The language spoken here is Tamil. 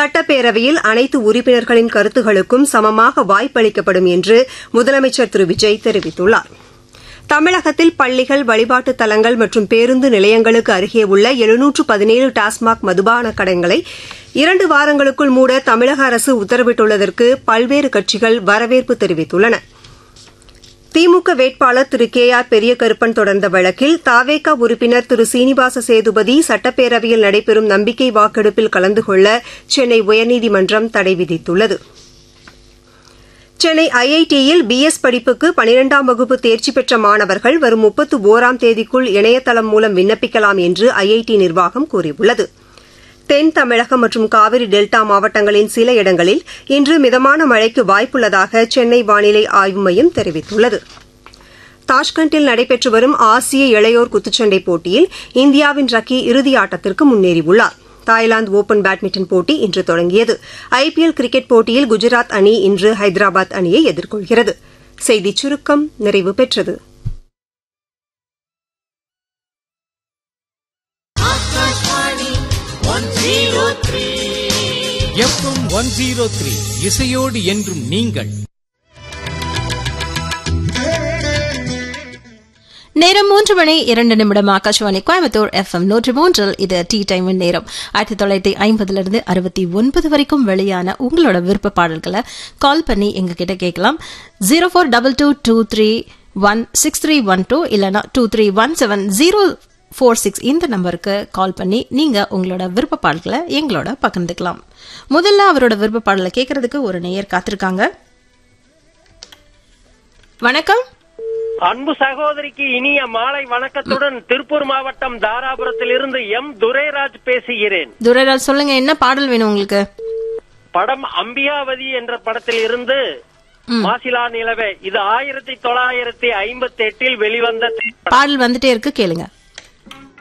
சட்டப்பேரவையில் அனைத்து உறுப்பினர்களின் கருத்துகளுக்கும் சமமாக வாய்ப்பளிக்கப்படும் என்று முதலமைச்சர் திரு விஜய் தெரிவித்துள்ளார் தமிழகத்தில் பள்ளிகள் வழிபாட்டுத் தலங்கள் மற்றும் பேருந்து நிலையங்களுக்கு அருகே உள்ள எழுநூற்று பதினேழு டாஸ்மாக் மதுபான கடைகளை இரண்டு வாரங்களுக்குள் மூட தமிழக அரசு உத்தரவிட்டுள்ளதற்கு பல்வேறு கட்சிகள் வரவேற்பு தெரிவித்துள்ளன திமுக வேட்பாளர் திரு கே ஆர் பெரியகருப்பன் தொடர்ந்த வழக்கில் தாவேகா உறுப்பினர் திரு சீனிவாச சேதுபதி சட்டப்பேரவையில் நடைபெறும் நம்பிக்கை வாக்கெடுப்பில் கலந்து கொள்ள சென்னை உயர்நீதிமன்றம் தடை விதித்துள்ளது சென்னை ஐஐடியில் பிஎஸ் படிப்புக்கு பனிரெண்டாம் வகுப்பு தேர்ச்சி பெற்ற மாணவர்கள் வரும் முப்பத்து ஒராம் தேதிக்குள் இணையதளம் மூலம் விண்ணப்பிக்கலாம் என்று ஐஐடி நிர்வாகம் கூறியுள்ளது தென் தமிழகம் மற்றும் காவிரி டெல்டா மாவட்டங்களின் சில இடங்களில் இன்று மிதமான மழைக்கு வாய்ப்புள்ளதாக சென்னை வானிலை ஆய்வு மையம் தெரிவித்துள்ளது தாஷ்கண்டில் நடைபெற்று வரும் ஆசிய இளையோர் குத்துச்சண்டை போட்டியில் இந்தியாவின் ரக்கி இறுதி ஆட்டத்திற்கு முன்னேறியுள்ளார் தாய்லாந்து ஒபன் பேட்மிண்டன் போட்டி இன்று தொடங்கியது ஐபிஎல் கிரிக்கெட் போட்டியில் குஜராத் அணி இன்று ஹைதராபாத் அணியை எதிர்கொள்கிறது செய்திச் சுருக்கம் நிறைவு பெற்றது எஃப்எம் ஒன் ஜீரோ த்ரீ இசையோடு என்றும் நீங்கள் நேரம் மூன்று மணி இரண்டு நிமிடம் ஆகாஷவாணி கோயம்புத்தூர் எஃப்எம் நூற்றி மூன்றில் இது டீ டைம் நேரம் ஆயிரத்தி தொள்ளாயிரத்தி ஐம்பதுல இருந்து அறுபத்தி ஒன்பது வரைக்கும் வெளியான உங்களோட விருப்ப பாடல்களை கால் பண்ணி எங்க கிட்ட கேட்கலாம் zero four double two two three one six three one two இல்லைனா two three one seven zero four six இந்த நம்பருக்கு கால் பண்ணி நீங்க உங்களோட விருப்ப பாடல்களை எங்களோட பகிர்ந்துக்கலாம் முதல்ல அவரோட விருப்ப பாடலை கேட்கறதுக்கு ஒரு நேயர் காத்திருக்காங்க வணக்கம் அன்பு சகோதரிக்கு இனிய மாலை வணக்கத்துடன் திருப்பூர் மாவட்டம் தாராபுரத்தில் இருந்து எம் துரைராஜ் பேசுகிறேன் துரைராஜ் சொல்லுங்க என்ன பாடல் வேணும் உங்களுக்கு படம் அம்பிகாவதி என்ற படத்தில் இருந்து மாசிலா நிலவே இது ஆயிரத்தி தொள்ளாயிரத்தி ஐம்பத்தி எட்டில் வெளிவந்த திரைப்படம். பாடல் வந்துட்டே இருக்கு கேளுங்க